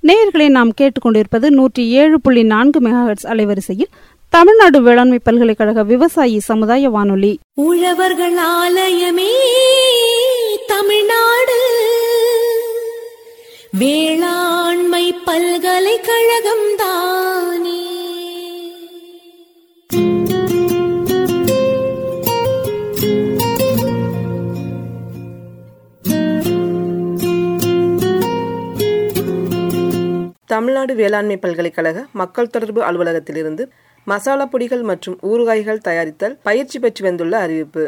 நேயர்களை நாம் கேட்டுக்கொண்டிருப்பது நூற்றி ஏழு புள்ளி நான்கு மெகாஹெட்ஸ் அலைவரிசையில் தமிழ்நாடு வேளாண்மை பல்கலைக்கழக விவசாயி சமுதாய வானொலி உழவர்கள் ஆலயமே தமிழ்நாடு வேளாண்மை பல்கலைக்கழகம் தானே தமிழ்நாடு வேளாண்மை பல்கலைக்கழக மக்கள் தொடர்பு அலுவலகத்திலிருந்து மசாலா பொடிகள் மற்றும் ஊறுகாய்கள் தயாரித்தல் பயிற்சி பெற்று வந்துள்ள அறிவிப்பு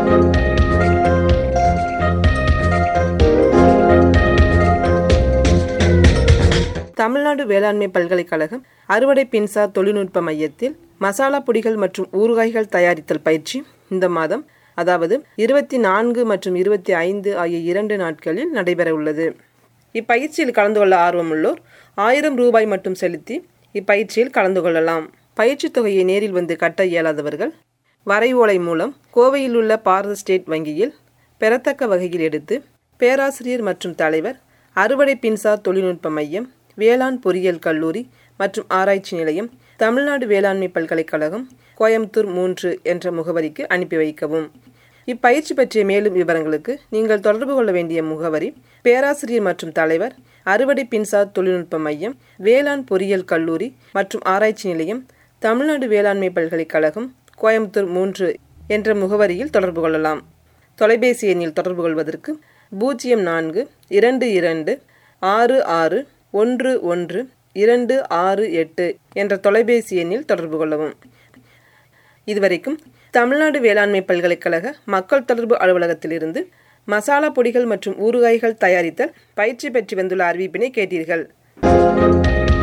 தமிழ்நாடு வேளாண்மை பல்கலைக்கழகம் அறுவடை பின்சார் தொழில்நுட்ப மையத்தில் மசாலா பொடிகள் மற்றும் ஊறுகாய்கள் தயாரித்தல் பயிற்சி இந்த மாதம் அதாவது இருபத்தி நான்கு மற்றும் இருபத்தி ஐந்து ஆகிய இரண்டு நாட்களில் நடைபெற உள்ளது இப்பயிற்சியில் கலந்து கொள்ள ஆர்வமுள்ளோர் ஆயிரம் ரூபாய் மட்டும் செலுத்தி இப்பயிற்சியில் கலந்து கொள்ளலாம் பயிற்சி தொகையை நேரில் வந்து கட்ட இயலாதவர்கள் வரைவோலை மூலம் கோவையில் உள்ள பாரத ஸ்டேட் வங்கியில் பெறத்தக்க வகையில் எடுத்து பேராசிரியர் மற்றும் தலைவர் அறுவடை பின்சார் தொழில்நுட்ப மையம் வேளாண் பொறியியல் கல்லூரி மற்றும் ஆராய்ச்சி நிலையம் தமிழ்நாடு வேளாண்மை பல்கலைக்கழகம் கோயம்புத்தூர் மூன்று என்ற முகவரிக்கு அனுப்பி வைக்கவும் இப்பயிற்சி பற்றிய மேலும் விவரங்களுக்கு நீங்கள் தொடர்பு கொள்ள வேண்டிய முகவரி பேராசிரியர் மற்றும் தலைவர் அறுவடை பின்சார் தொழில்நுட்ப மையம் வேளாண் பொறியியல் கல்லூரி மற்றும் ஆராய்ச்சி நிலையம் தமிழ்நாடு வேளாண்மை பல்கலைக்கழகம் கோயம்புத்தூர் மூன்று என்ற முகவரியில் தொடர்பு கொள்ளலாம் தொலைபேசி எண்ணில் தொடர்பு கொள்வதற்கு பூஜ்ஜியம் நான்கு இரண்டு இரண்டு ஆறு ஆறு ஒன்று ஒன்று இரண்டு ஆறு எட்டு என்ற தொலைபேசி எண்ணில் தொடர்பு கொள்ளவும் இதுவரைக்கும் தமிழ்நாடு வேளாண்மை பல்கலைக்கழக மக்கள் தொடர்பு அலுவலகத்திலிருந்து மசாலா பொடிகள் மற்றும் ஊறுகாய்கள் தயாரித்தல் பயிற்சி பெற்று வந்துள்ள அறிவிப்பினை கேட்டீர்கள்